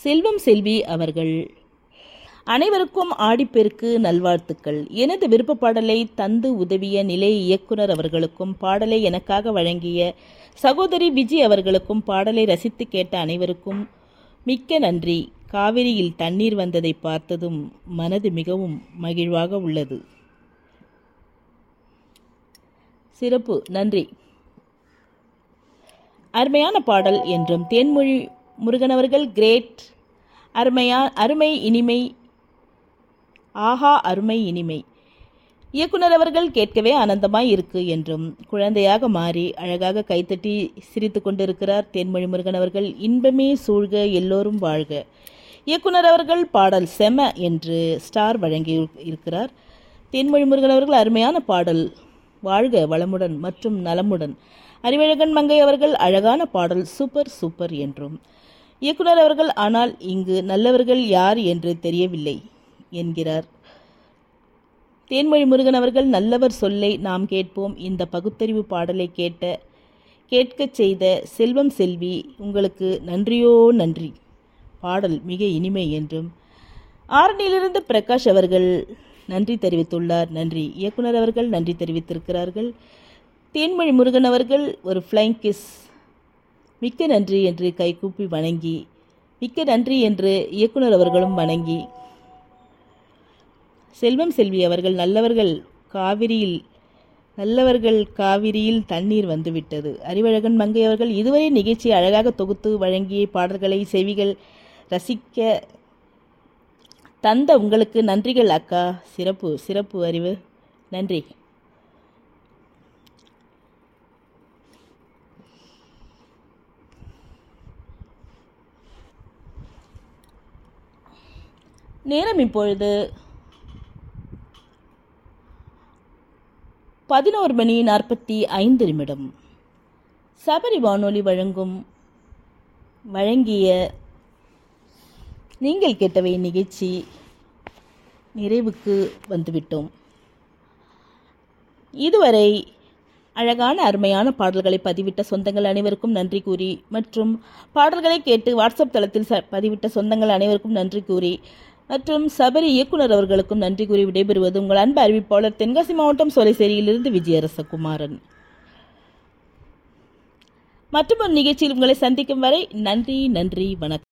செல்வம் செல்வி அவர்கள் அனைவருக்கும் ஆடிப்பெருக்கு நல்வாழ்த்துக்கள் எனது விருப்ப பாடலை தந்து உதவிய நிலைய இயக்குனர் அவர்களுக்கும் பாடலை எனக்காக வழங்கிய சகோதரி விஜி அவர்களுக்கும் பாடலை ரசித்து கேட்ட அனைவருக்கும் மிக்க நன்றி காவிரியில் தண்ணீர் வந்ததை பார்த்ததும் மனது மிகவும் மகிழ்வாக உள்ளது சிறப்பு நன்றி அருமையான பாடல் என்றும் தேன்மொழி முருகன் அவர்கள் கிரேட் அருமையா அருமை இனிமை ஆஹா அருமை இனிமை இயக்குனர் அவர்கள் கேட்கவே ஆனந்தமாய் இருக்கு என்றும் குழந்தையாக மாறி அழகாக கைத்தட்டி சிரித்து கொண்டிருக்கிறார் தேன்மொழி முருகன் அவர்கள் இன்பமே சூழ்க எல்லோரும் வாழ்க இயக்குனர் அவர்கள் பாடல் செம என்று ஸ்டார் வழங்கி இருக்கிறார் தேன்மொழி முருகன் அவர்கள் அருமையான பாடல் வாழ்க வளமுடன் மற்றும் நலமுடன் அறிவழகன் மங்கை அவர்கள் அழகான பாடல் சூப்பர் சூப்பர் என்றும் இயக்குனர் அவர்கள் ஆனால் இங்கு நல்லவர்கள் யார் என்று தெரியவில்லை என்கிறார் தேன்மொழி முருகன் அவர்கள் நல்லவர் சொல்லை நாம் கேட்போம் இந்த பகுத்தறிவு பாடலை கேட்ட கேட்கச் செய்த செல்வம் செல்வி உங்களுக்கு நன்றியோ நன்றி பாடல் மிக இனிமை என்றும் ஆரணியிலிருந்து பிரகாஷ் அவர்கள் நன்றி தெரிவித்துள்ளார் நன்றி இயக்குனர் அவர்கள் நன்றி தெரிவித்திருக்கிறார்கள் தேன்மொழி முருகன் அவர்கள் ஒரு ஃப்ளைங் கிஸ் மிக்க நன்றி என்று கைகூப்பி வணங்கி மிக்க நன்றி என்று இயக்குனர் அவர்களும் வணங்கி செல்வம் செல்வி அவர்கள் நல்லவர்கள் காவிரியில் நல்லவர்கள் காவிரியில் தண்ணீர் வந்துவிட்டது அறிவழகன் மங்கை அவர்கள் இதுவரை நிகழ்ச்சியை அழகாக தொகுத்து வழங்கிய பாடல்களை செவிகள் ரசிக்க தந்த உங்களுக்கு நன்றிகள் அக்கா சிறப்பு சிறப்பு அறிவு நன்றி நேரம் இப்பொழுது பதினோரு மணி நாற்பத்தி ஐந்து நிமிடம் சபரி வானொலி வழங்கும் வழங்கிய நீங்கள் கேட்டவை நிகழ்ச்சி நிறைவுக்கு வந்துவிட்டோம் இதுவரை அழகான அருமையான பாடல்களை பதிவிட்ட சொந்தங்கள் அனைவருக்கும் நன்றி கூறி மற்றும் பாடல்களை கேட்டு வாட்ஸ்அப் தளத்தில் ச பதிவிட்ட சொந்தங்கள் அனைவருக்கும் நன்றி கூறி மற்றும் சபரி இயக்குனர் அவர்களுக்கும் நன்றி கூறி விடைபெறுவது உங்கள் அன்பு அறிவிப்பாளர் தென்காசி மாவட்டம் சோலைசேரியிலிருந்து விஜயரசகுமாரன் மற்றும் ஒரு நிகழ்ச்சியில் உங்களை சந்திக்கும் வரை நன்றி நன்றி வணக்கம்